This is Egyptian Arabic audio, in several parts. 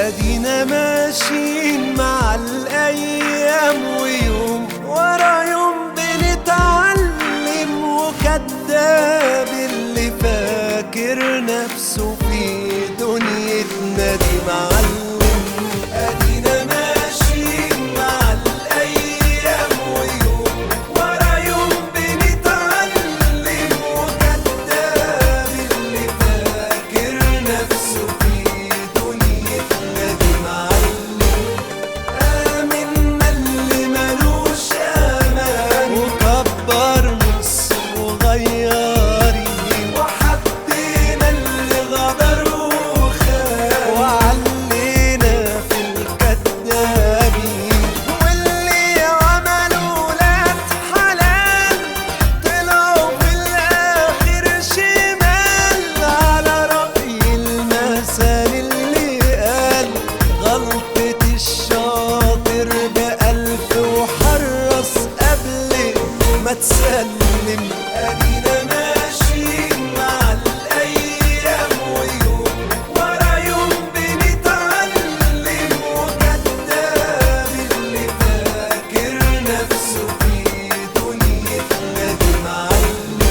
ادينا ماشيين مع الايام ويوم ورا يوم بنتعلم وكداب اللي فاكر نفسه في دنيتنا دي معلم ادينا ماشيين مع الايام ويوم ورا يوم بنتعلم وكداب اللي فاكر نفسه في دنيتنا دي معلم آمنا اللي ملوش أمان وكبر نص وغيرين وحبينا اللي غدر وخان وعلينا في الكدابين واللي عملوا ولاد حلال طلعوا في الآخر شمال على رأي المثل اللي قال غلطة الشاطر بألف وحرص قبل ما تسلم أدينا ماشيين مع الأيام ويوم ورا يوم بنتعلم وكداب اللي فاكر نفسه في دنيتنا دي معلم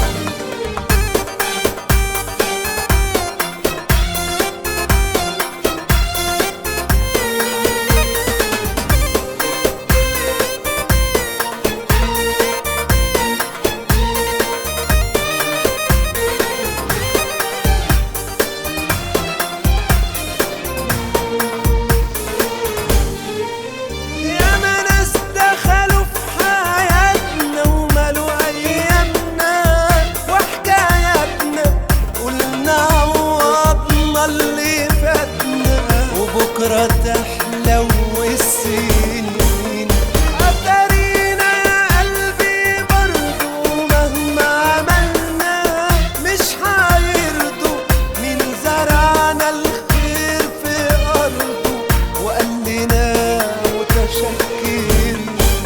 ياما ناس دخلوا في حياتنا ومالوا ايامنا وحكاياتنا قلنا عوضنا اللي فاتنا وبكره تحلو السنين اتارينا يا قلبي برضو مهما عملنا مش هيرضوا من زرعنا الخير في ارضه وقال لنا متشكرين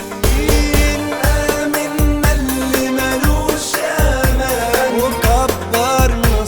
آمنا اللي ملوش أمان وكبرنا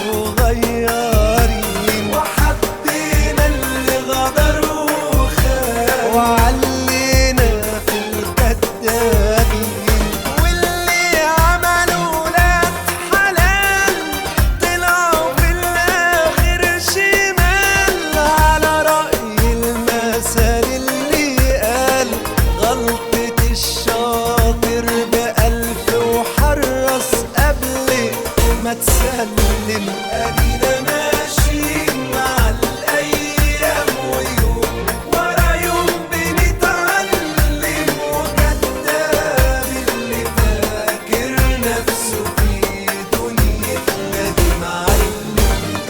الصغيرين وحبينا اللي غدر وخان وعلينا في الكدابين واللي عملوا ولاد حلال طلعوا في الآخر شمال على رأي المثل اللي قال غلطة الشاطر بألف وحرص قبل ما تسلم أدينا ماشيين مع الأيام ويوم ورا يوم بنتعلم وكداب اللي فاكر نفسه في دنيتنا دي معلم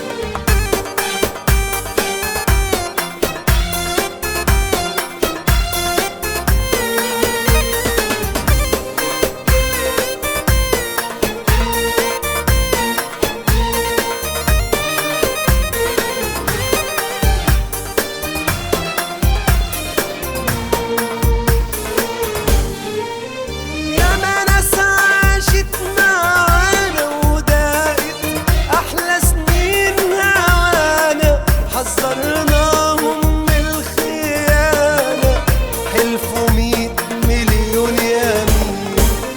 ياما ناس عاشت معانا وداقت أحلى سنين هوانا حذرناهم من الخيانة حلفوا مية مليون يمين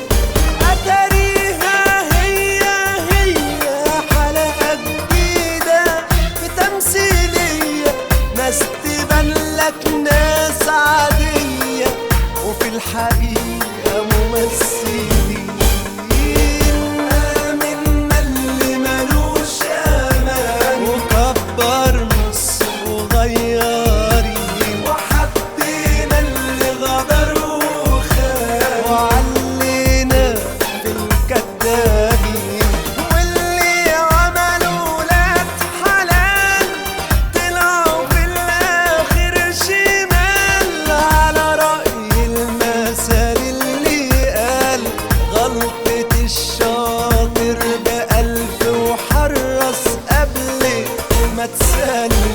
أتاريها هي هي حلقة جديدة في تمثيلية ناس تبان لك ناس عادية وفي الحقيقة ممثلين آمنا اللي ملوش أمان وكبرنا الصغيرين وحبينا اللي غدر وخان وعلينا في الكدابين واللي عملوا ولاد حلال طلعوا في الآخر شمال على رأي المثل اللي قال غلطة الشاطر بألف وحرص قبل ما تسلم